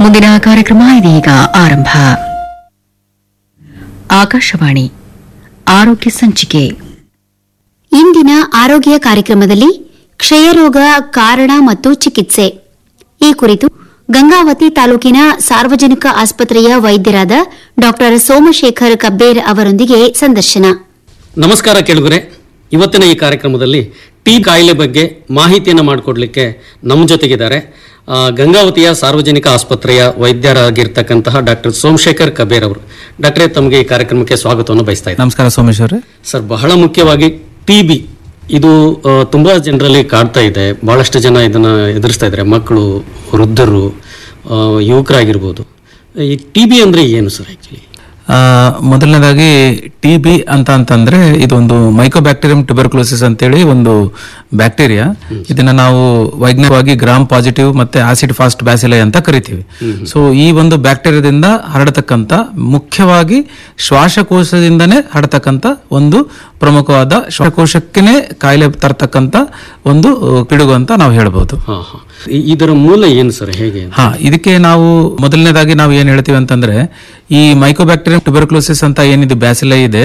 ಮುಂದಿನ ಕಾರ್ಯಕ್ರಮ ಇದೀಗ ಆರಂಭ ಆಕಾಶವಾಣಿ ಆರೋಗ್ಯ ಸಂಚಿಕೆ ಇಂದಿನ ಆರೋಗ್ಯ ಕಾರ್ಯಕ್ರಮದಲ್ಲಿ ಕ್ಷಯರೋಗ ಕಾರಣ ಮತ್ತು ಚಿಕಿತ್ಸೆ ಈ ಕುರಿತು ಗಂಗಾವತಿ ತಾಲೂಕಿನ ಸಾರ್ವಜನಿಕ ಆಸ್ಪತ್ರೆಯ ವೈದ್ಯರಾದ ಡಾ ಸೋಮಶೇಖರ್ ಕಬ್ಬೇರ್ ಅವರೊಂದಿಗೆ ಸಂದರ್ಶನ ನಮಸ್ಕಾರ ಕೇಳುಗರೆ ಇವತ್ತಿನ ಈ ಕಾರ್ಯಕ್ರಮದಲ್ಲಿ ಟಿ ಕಾಯಿಲೆ ಬಗ್ಗೆ ಮಾಹಿತಿಯನ್ನು ಮಾಡಿಕೊಡ್ಲಿಕ್ಕೆ ನಮ್ಮ ಜೊತೆಗಿದ್ದಾರೆ ಆ, ಗಂಗಾವತಿಯ ಸಾರ್ವಜನಿಕ ಆಸ್ಪತ್ರೆಯ ವೈದ್ಯರಾಗಿರ್ತಕ್ಕಂತಹ ಡಾಕ್ಟರ್ ಸೋಮಶೇಖರ್ ಕಬೇರ್ ಅವರು ಡಾಕ್ಟ್ರೇ ತಮಗೆ ಈ ಕಾರ್ಯಕ್ರಮಕ್ಕೆ ಸ್ವಾಗತವನ್ನು ಬಯಸ್ತಾ ಇದ್ದಾರೆ ನಮಸ್ಕಾರ ಸೋಮೇಶ್ ಅವರೇ ಸರ್ ಬಹಳ ಮುಖ್ಯವಾಗಿ ಟಿ ಬಿ ಇದು ಆ, ತುಂಬಾ ಜನರಲ್ಲಿ ಕಾಡ್ತಾ ಇದೆ ಬಹಳಷ್ಟು ಜನ ಇದನ್ನ ಎದುರಿಸ್ತಾ ಇದ್ದಾರೆ ಮಕ್ಕಳು ವೃದ್ಧರು ಆ, ಯುವಕರಾಗಿರ್ಬೋದು ಈ ಟಿ ಬಿ ಅಂದ್ರೆ ಏನು ಸರ್ ಆಕ್ಚುಲಿ ಆ, ಮೊದಲನೇದಾಗಿ ಟಿ ಬಿ ಅಂತ ಅಂತಂದ್ರೆ ಇದೊಂದು ಮೈಕೋಬ್ಯಾಕ್ಟೀರಿಯಂ ಟ್ಯೂಬರ್ಕ್ಲೋಸಿಸ್ ಅಂತೇಳಿ ಒಂದು ಬ್ಯಾಕ್ಟೀರಿಯಾ ಇದನ್ನ ನಾವು ವೈಜ್ಞಾನಿಕವಾಗಿ ಗ್ರಾಮ್ ಪಾಸಿಟಿವ್ ಮತ್ತೆ ಆಸಿಡ್ ಫಾಸ್ಟ್ ಬ್ಯಾಸಿಲೈ ಅಂತ ಕರಿತೀವಿ ಸೊ ಈ ಒಂದು ಬ್ಯಾಕ್ಟೀರಿಯಾದಿಂದ ಹರಡತಕ್ಕಂತ ಮುಖ್ಯವಾಗಿ ಶ್ವಾಸಕೋಶದಿಂದನೇ ಹರಡತಕ್ಕಂತ ಒಂದು ಪ್ರಮುಖವಾದ ಶ್ವಾಸಕೋಶಕ್ಕೇನೆ ಕಾಯಿಲೆ ತರತಕ್ಕಂತ ಒಂದು ಅಹ್, ಪಿಡುಗು ಅಂತ ನಾವು ಹೇಳ್ಬೋದು ಹಾ ಹಾ ಈ- ಇದರ ಮೂಲ ಏನು ಸರ್ ಹೇಗೆ ಹಾ ಇದಕ್ಕೆ ನಾವು ಮೊದಲನೇದಾಗಿ ನಾವು ಏನ್ ಹೇಳ್ತೀವಿ ಅಂತಂದ್ರೆ ಈ ಮೈಕೋಬ್ಯಾಕ್ಟೀರಿಯಂ ಟ್ಯೂಬರ್ಕ್ಲೋಸಿಸ್ ಅಂತ ಏನಿದೆ ಬ್ಯಾಸಿಲೈ ಇದೆ